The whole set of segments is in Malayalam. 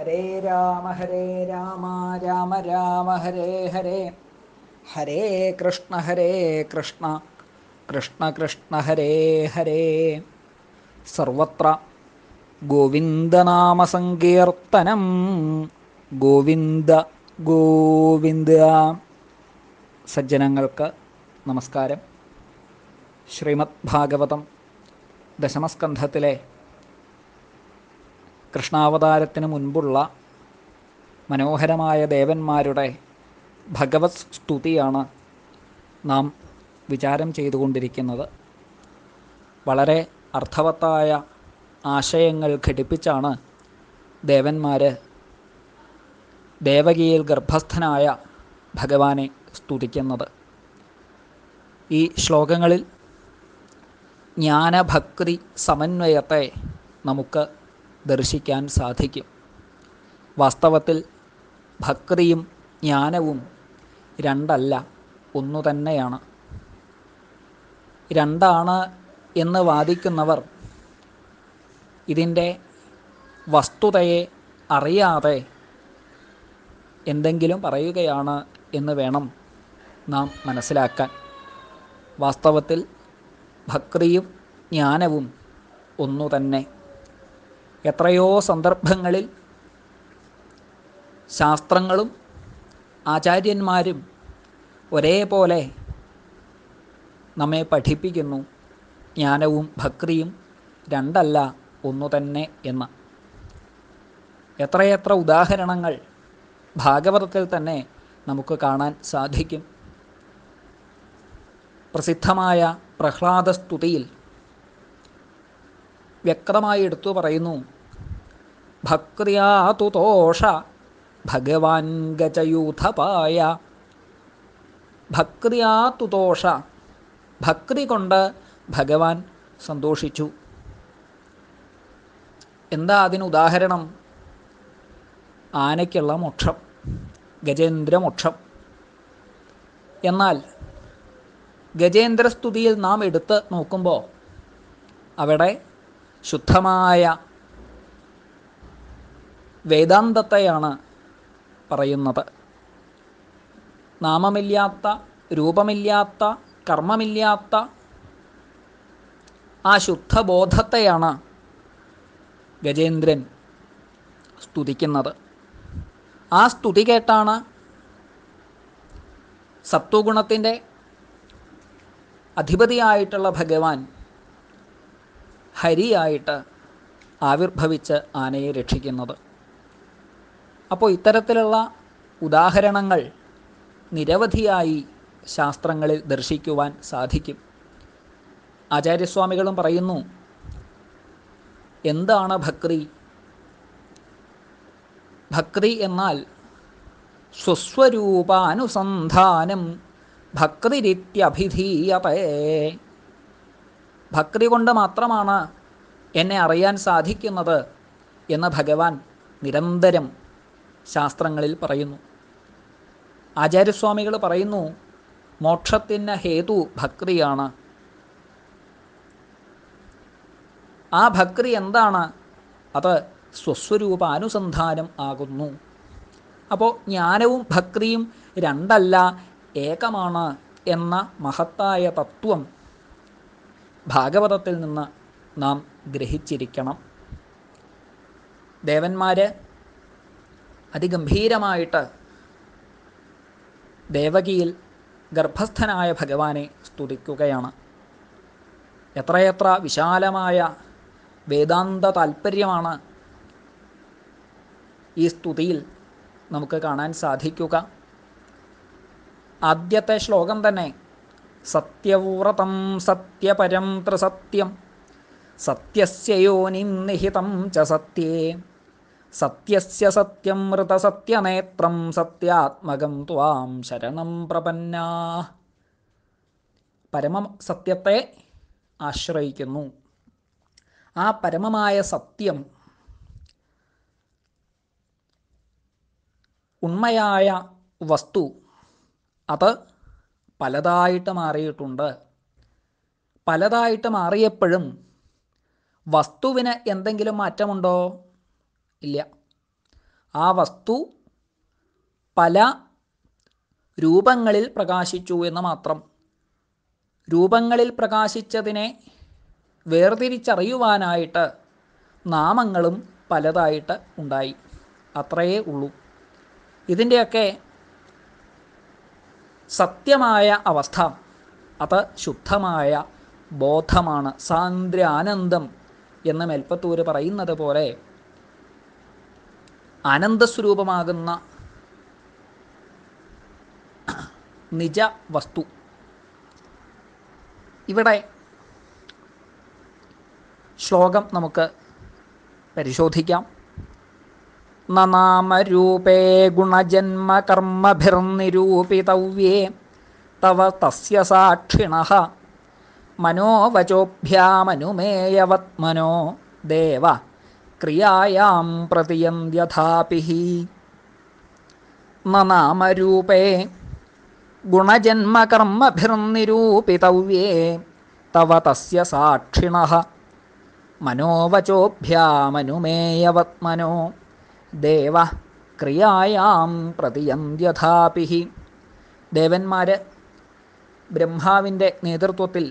ഹരേ രാമ ഹരേ രാമ രാമ രാമ ഹരേ ഹരേ ഹരേ കൃഷ്ണ ഹരേ കൃഷ്ണ കൃഷ്ണ കൃഷ്ണ ഹരേ ഹരേ സർവത്ര ഗോവിന്ദനാമസങ്കീർത്തനം ഗോവിന്ദ ഗോവിന്ദ സജ്ജനങ്ങൾക്ക് നമസ്കാരം ശ്രീമദ് ഭാഗവതം ദശമസ്കന്ധത്തിലെ കൃഷ്ണാവതാരത്തിന് മുൻപുള്ള മനോഹരമായ ദേവന്മാരുടെ ഭഗവത് സ്തുതിയാണ് നാം വിചാരം ചെയ്തുകൊണ്ടിരിക്കുന്നത് വളരെ അർത്ഥവത്തായ ആശയങ്ങൾ ഘടിപ്പിച്ചാണ് ദേവന്മാർ ദേവകിയിൽ ഗർഭസ്ഥനായ ഭഗവാനെ സ്തുതിക്കുന്നത് ഈ ശ്ലോകങ്ങളിൽ ജ്ഞാനഭക്തി സമന്വയത്തെ നമുക്ക് ദർശിക്കാൻ സാധിക്കും വാസ്തവത്തിൽ ഭക്തിയും ജ്ഞാനവും രണ്ടല്ല ഒന്നു തന്നെയാണ് രണ്ടാണ് എന്ന് വാദിക്കുന്നവർ ഇതിൻ്റെ വസ്തുതയെ അറിയാതെ എന്തെങ്കിലും പറയുകയാണ് എന്ന് വേണം നാം മനസ്സിലാക്കാൻ വാസ്തവത്തിൽ ഭക്തിയും ജ്ഞാനവും ഒന്നു തന്നെ എത്രയോ സന്ദർഭങ്ങളിൽ ശാസ്ത്രങ്ങളും ആചാര്യന്മാരും ഒരേപോലെ നമ്മെ പഠിപ്പിക്കുന്നു ജ്ഞാനവും ഭക്തിയും രണ്ടല്ല ഒന്നു തന്നെ എന്ന് എത്രയെത്ര ഉദാഹരണങ്ങൾ ഭാഗവതത്തിൽ തന്നെ നമുക്ക് കാണാൻ സാധിക്കും പ്രസിദ്ധമായ പ്രഹ്ലാദസ്തുതിയിൽ വ്യക്തമായി എടുത്തു പറയുന്നു ഭക്രിയാ തുതോഷ ഭഗവാൻ ഗജയൂഥപായ ഭക്രിയാ തുതോഷ ഭക്തി കൊണ്ട് ഭഗവാൻ സന്തോഷിച്ചു എന്താ അതിന് ഉദാഹരണം ആനയ്ക്കുള്ള മോക്ഷം ഗജേന്ദ്രമോക്ഷം എന്നാൽ ഗജേന്ദ്രസ്തുതിയിൽ നാം എടുത്ത് നോക്കുമ്പോൾ അവിടെ ശുദ്ധമായ വേദാന്തത്തെയാണ് പറയുന്നത് നാമമില്ലാത്ത രൂപമില്ലാത്ത കർമ്മമില്ലാത്ത ആ ശുദ്ധബോധത്തെയാണ് ഗജേന്ദ്രൻ സ്തുതിക്കുന്നത് ആ സ്തുതി കേട്ടാണ് സത്വഗുണത്തിൻ്റെ അധിപതിയായിട്ടുള്ള ഭഗവാൻ ഹരിയായിട്ട് ആവിർഭവിച്ച് ആനയെ രക്ഷിക്കുന്നത് അപ്പോൾ ഇത്തരത്തിലുള്ള ഉദാഹരണങ്ങൾ നിരവധിയായി ശാസ്ത്രങ്ങളിൽ ദർശിക്കുവാൻ സാധിക്കും ആചാര്യസ്വാമികളും പറയുന്നു എന്താണ് ഭക്തി ഭക്തി എന്നാൽ സ്വസ്വരൂപാനുസന്ധാനം ഭക്തിരിത്യഭിധീയതേ ഭക്തി കൊണ്ട് മാത്രമാണ് എന്നെ അറിയാൻ സാധിക്കുന്നത് എന്ന് ഭഗവാൻ നിരന്തരം ശാസ്ത്രങ്ങളിൽ പറയുന്നു ആചാര്യസ്വാമികൾ പറയുന്നു മോക്ഷത്തിന് ഹേതു ഭക്തിയാണ് ആ ഭക്തി എന്താണ് അത് സ്വസ്വരൂപാനുസന്ധാനം ആകുന്നു അപ്പോൾ ജ്ഞാനവും ഭക്തിയും രണ്ടല്ല ഏകമാണ് എന്ന മഹത്തായ തത്വം ഭാഗവതത്തിൽ നിന്ന് നാം ഗ്രഹിച്ചിരിക്കണം ദേവന്മാർ അതിഗംഭീരമായിട്ട് ദേവകിയിൽ ഗർഭസ്ഥനായ ഭഗവാനെ സ്തുതിക്കുകയാണ് എത്രയെത്ര വിശാലമായ വേദാന്ത താൽപ്പര്യമാണ് ഈ സ്തുതിയിൽ നമുക്ക് കാണാൻ സാധിക്കുക ആദ്യത്തെ ശ്ലോകം തന്നെ സത്യവ്രതം സത്യപരം ത്രിസത്യം സത്യസ്യ യോനിം നിഹിതം ച സത്യേ സത്യസ്യ സത്യം മൃതസത്യനേത്രം സത്യാത്മകം ത്വാം ശരണം പ്രപന്നാ പരമ സത്യത്തെ ആശ്രയിക്കുന്നു ആ പരമമായ സത്യം ഉണ്മയായ വസ്തു അത് പലതായിട്ട് മാറിയിട്ടുണ്ട് പലതായിട്ട് മാറിയപ്പോഴും വസ്തുവിന് എന്തെങ്കിലും മാറ്റമുണ്ടോ ഇല്ല ആ വസ്തു പല രൂപങ്ങളിൽ പ്രകാശിച്ചു എന്ന് മാത്രം രൂപങ്ങളിൽ പ്രകാശിച്ചതിനെ വേർതിരിച്ചറിയുവാനായിട്ട് നാമങ്ങളും പലതായിട്ട് ഉണ്ടായി അത്രയേ ഉള്ളൂ ഇതിൻ്റെയൊക്കെ സത്യമായ അവസ്ഥ അത് ശുദ്ധമായ ബോധമാണ് സാന്ദ്ര ആനന്ദം എന്ന് മെൽപ്പത്തൂര് പറയുന്നത് പോലെ ആനന്ദസ്വരൂപമാകുന്ന നിജ വസ്തു ഇവിടെ ശ്ലോകം നമുക്ക് പരിശോധിക്കാം നനാമരൂപേ ഗുണജന്മകർമ്മഭിർനിരൂപിതവ്യേ തവ തസ്യ സാക്ഷിണ മനോവചോഭ്യാമനുമേയവത്മനോ ദേവ ക്രിയായാം പ്രതിയന്യഥാപി നനാമരൂപേ ഗുണജന്മകർമ്മഭിർനിരൂപിതവ്യേ തവ തസ്യ സാക്ഷിണ മനോവചോഭ്യാമനുമേയവത്മനോ ദേവ ക്രിയായാം പ്രതിയന്യഥാപി ദേവന്മാർ ബ്രഹ്മാവിൻ്റെ നേതൃത്വത്തിൽ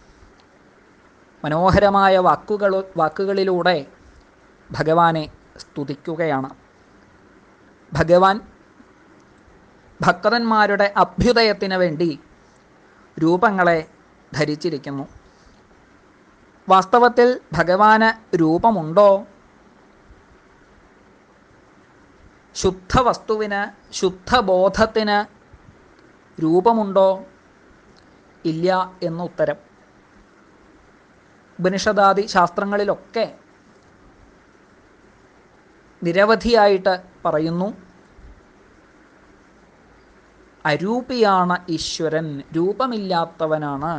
മനോഹരമായ വാക്കുകൾ വാക്കുകളിലൂടെ ഭഗവാനെ സ്തുതിക്കുകയാണ് ഭഗവാൻ ഭക്തന്മാരുടെ അഭ്യുദയത്തിന് വേണ്ടി രൂപങ്ങളെ ധരിച്ചിരിക്കുന്നു വാസ്തവത്തിൽ ഭഗവാന് രൂപമുണ്ടോ ശുദ്ധ വസ്തുവിന് ശുദ്ധബോധത്തിന് രൂപമുണ്ടോ ഇല്ല എന്ന ഉത്തരം ഉപനിഷദാദി ശാസ്ത്രങ്ങളിലൊക്കെ നിരവധിയായിട്ട് പറയുന്നു അരൂപിയാണ് ഈശ്വരൻ രൂപമില്ലാത്തവനാണ്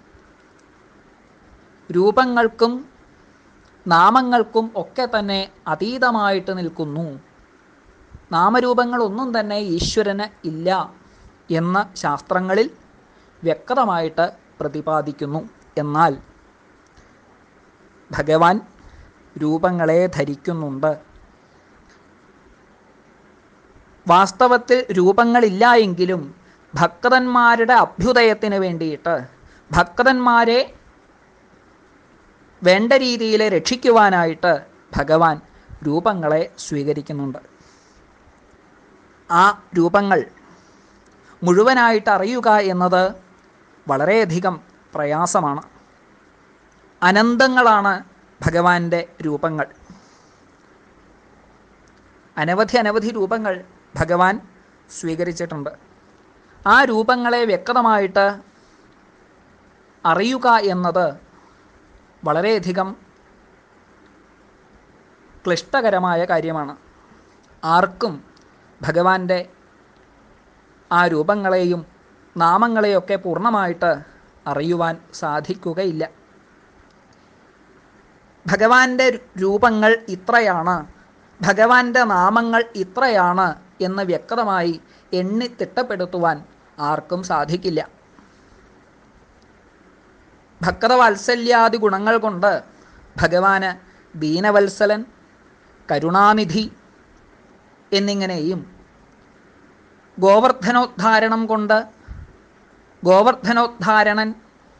രൂപങ്ങൾക്കും നാമങ്ങൾക്കും ഒക്കെ തന്നെ അതീതമായിട്ട് നിൽക്കുന്നു നാമരൂപങ്ങളൊന്നും തന്നെ ഈശ്വരന് ഇല്ല എന്ന് ശാസ്ത്രങ്ങളിൽ വ്യക്തമായിട്ട് പ്രതിപാദിക്കുന്നു എന്നാൽ ഭഗവാൻ രൂപങ്ങളെ ധരിക്കുന്നുണ്ട് വാസ്തവത്തിൽ രൂപങ്ങളില്ല എങ്കിലും ഭക്തന്മാരുടെ അഭ്യുദയത്തിന് വേണ്ടിയിട്ട് ഭക്തന്മാരെ വേണ്ട രീതിയിൽ രക്ഷിക്കുവാനായിട്ട് ഭഗവാൻ രൂപങ്ങളെ സ്വീകരിക്കുന്നുണ്ട് ആ രൂപങ്ങൾ മുഴുവനായിട്ട് അറിയുക എന്നത് വളരെയധികം പ്രയാസമാണ് അനന്തങ്ങളാണ് ഭഗവാന്റെ രൂപങ്ങൾ അനവധി അനവധി രൂപങ്ങൾ ഭഗവാൻ സ്വീകരിച്ചിട്ടുണ്ട് ആ രൂപങ്ങളെ വ്യക്തമായിട്ട് അറിയുക എന്നത് വളരെയധികം ക്ലിഷ്ടകരമായ കാര്യമാണ് ആർക്കും ഭഗവാന്റെ ആ രൂപങ്ങളെയും നാമങ്ങളെയൊക്കെ പൂർണ്ണമായിട്ട് അറിയുവാൻ സാധിക്കുകയില്ല ഭഗവാന്റെ രൂപങ്ങൾ ഇത്രയാണ് ഭഗവാന്റെ നാമങ്ങൾ ഇത്രയാണ് എന്ന് വ്യക്തമായി എണ്ണി തിട്ടപ്പെടുത്തുവാൻ ആർക്കും സാധിക്കില്ല ഭക്തവാത്സല്യാദി ഗുണങ്ങൾ കൊണ്ട് ഭഗവാന് ദീനവത്സലൻ കരുണാനിധി എന്നിങ്ങനെയും ഗോവർദ്ധനോദ്ധാരണം കൊണ്ട് ഗോവർദ്ധനോദ്ധാരണൻ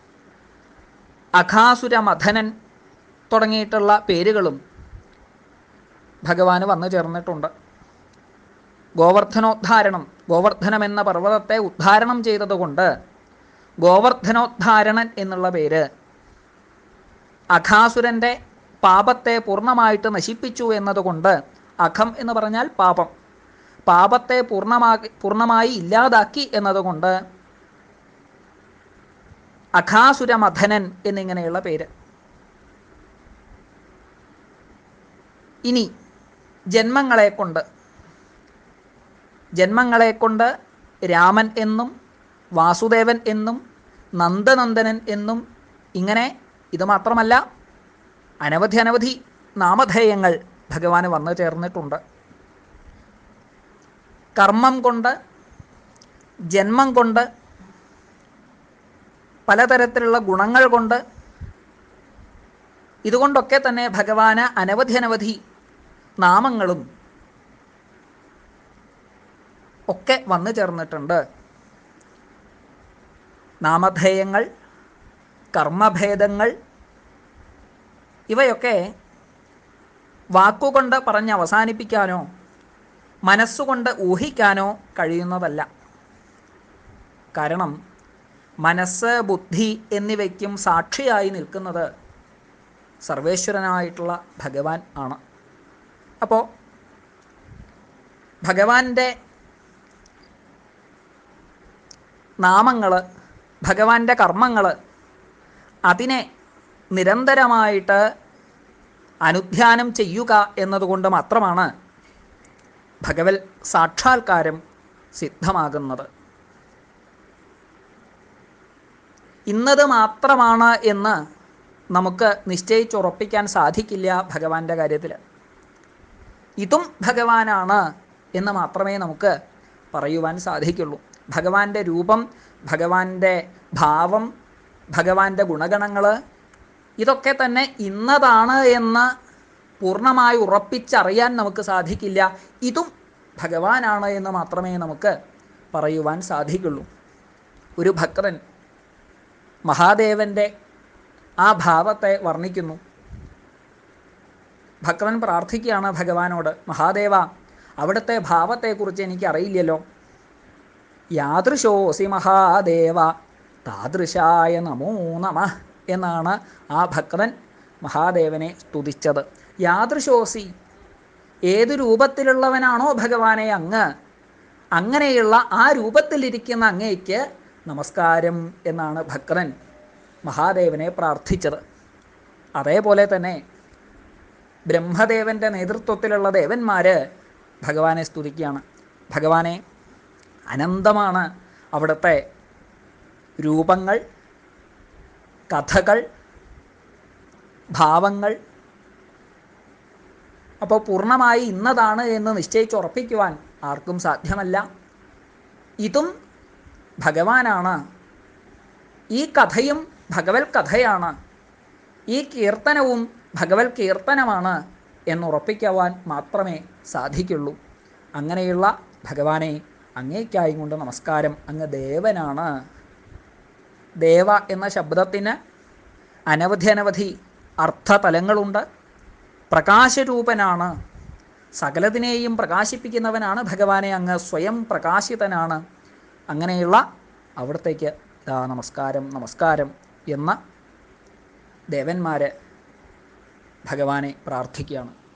അഘാസുരമഥനൻ തുടങ്ങിയിട്ടുള്ള പേരുകളും ഭഗവാന് വന്നു ചേർന്നിട്ടുണ്ട് ഗോവർദ്ധനോദ്ധാരണം ഗോവർദ്ധനം എന്ന പർവ്വതത്തെ ഉദ്ധാരണം ചെയ്തതുകൊണ്ട് ഗോവർദ്ധനോദ്ധാരണൻ എന്നുള്ള പേര് അഘാസുരൻ്റെ പാപത്തെ പൂർണ്ണമായിട്ട് നശിപ്പിച്ചു എന്നതുകൊണ്ട് അഖം എന്ന് പറഞ്ഞാൽ പാപം പാപത്തെ പൂർണ്ണമാക്കി പൂർണ്ണമായി ഇല്ലാതാക്കി എന്നതുകൊണ്ട് അഘാസുരമഥനൻ എന്നിങ്ങനെയുള്ള പേര് ഇനി ജന്മങ്ങളെ കൊണ്ട് ജന്മങ്ങളെ കൊണ്ട് രാമൻ എന്നും വാസുദേവൻ എന്നും നന്ദനന്ദനൻ എന്നും ഇങ്ങനെ ഇത് മാത്രമല്ല അനവധി അനവധി നാമധേയങ്ങൾ ഭഗവാന് വന്നു ചേർന്നിട്ടുണ്ട് കർമ്മം കൊണ്ട് ജന്മം കൊണ്ട് പലതരത്തിലുള്ള ഗുണങ്ങൾ കൊണ്ട് ഇതുകൊണ്ടൊക്കെ തന്നെ ഭഗവാന് അനവധി അനവധി നാമങ്ങളും ഒക്കെ വന്നു ചേർന്നിട്ടുണ്ട് നാമധേയങ്ങൾ കർമ്മഭേദങ്ങൾ ഇവയൊക്കെ വാക്കുകൊണ്ട് പറഞ്ഞ് അവസാനിപ്പിക്കാനോ മനസ്സുകൊണ്ട് ഊഹിക്കാനോ കഴിയുന്നതല്ല കാരണം മനസ്സ് ബുദ്ധി എന്നിവയ്ക്കും സാക്ഷിയായി നിൽക്കുന്നത് സർവേശ്വരനായിട്ടുള്ള ഭഗവാൻ ആണ് അപ്പോൾ ഭഗവാന്റെ നാമങ്ങൾ ഭഗവാന്റെ കർമ്മങ്ങൾ അതിനെ നിരന്തരമായിട്ട് അനുധ്യാനം ചെയ്യുക എന്നതുകൊണ്ട് മാത്രമാണ് ഭഗവൽ സാക്ഷാത്കാരം സിദ്ധമാകുന്നത് ഇന്നത് മാത്രമാണ് എന്ന് നമുക്ക് നിശ്ചയിച്ചുറപ്പിക്കാൻ സാധിക്കില്ല ഭഗവാന്റെ കാര്യത്തിൽ ഇതും ഭഗവാനാണ് എന്ന് മാത്രമേ നമുക്ക് പറയുവാൻ സാധിക്കുള്ളൂ ഭഗവാന്റെ രൂപം ഭഗവാന്റെ ഭാവം ഭഗവാന്റെ ഗുണഗണങ്ങൾ ഇതൊക്കെ തന്നെ ഇന്നതാണ് എന്ന് പൂർണ്ണമായി ഉറപ്പിച്ചറിയാൻ നമുക്ക് സാധിക്കില്ല ഇതും ഭഗവാനാണ് എന്ന് മാത്രമേ നമുക്ക് പറയുവാൻ സാധിക്കുള്ളൂ ഒരു ഭക്തൻ മഹാദേവൻ്റെ ആ ഭാവത്തെ വർണ്ണിക്കുന്നു ഭക്തൻ പ്രാർത്ഥിക്കുകയാണ് ഭഗവാനോട് മഹാദേവ അവിടുത്തെ ഭാവത്തെക്കുറിച്ച് എനിക്ക് അറിയില്ലല്ലോ യാദൃശോസി മഹാദേവ താദൃശായ നമോ നമ എന്നാണ് ആ ഭക്തൻ മഹാദേവനെ സ്തുതിച്ചത് യാദൃശോസി ഏതു രൂപത്തിലുള്ളവനാണോ ഭഗവാനെ അങ്ങ് അങ്ങനെയുള്ള ആ രൂപത്തിലിരിക്കുന്ന അങ്ങേക്ക് നമസ്കാരം എന്നാണ് ഭക്തൻ മഹാദേവനെ പ്രാർത്ഥിച്ചത് അതേപോലെ തന്നെ ബ്രഹ്മദേവൻ്റെ നേതൃത്വത്തിലുള്ള ദേവന്മാർ ഭഗവാനെ സ്തുതിക്കുകയാണ് ഭഗവാനെ അനന്തമാണ് അവിടുത്തെ രൂപങ്ങൾ കഥകൾ ഭാവങ്ങൾ അപ്പോൾ പൂർണ്ണമായി ഇന്നതാണ് എന്ന് നിശ്ചയിച്ചുറപ്പിക്കുവാൻ ആർക്കും സാധ്യമല്ല ഇതും ഭഗവാനാണ് ഈ കഥയും ഭഗവത് കഥയാണ് ഈ കീർത്തനവും ഭഗവത് കീർത്തനമാണ് എന്നുറപ്പിക്കുവാൻ മാത്രമേ സാധിക്കുള്ളൂ അങ്ങനെയുള്ള ഭഗവാനെ അങ്ങേക്കായി കൊണ്ട് നമസ്കാരം അങ്ങ് ദേവനാണ് ദേവ എന്ന ശബ്ദത്തിന് അനവധി അനവധി അർത്ഥതലങ്ങളുണ്ട് പ്രകാശരൂപനാണ് സകലതിനെയും പ്രകാശിപ്പിക്കുന്നവനാണ് ഭഗവാനെ അങ്ങ് സ്വയം പ്രകാശിതനാണ് അങ്ങനെയുള്ള അവിടത്തേക്ക് ദാ നമസ്കാരം നമസ്കാരം എന്ന ദേവന്മാർ ഭഗവാനെ പ്രാർത്ഥിക്കുകയാണ്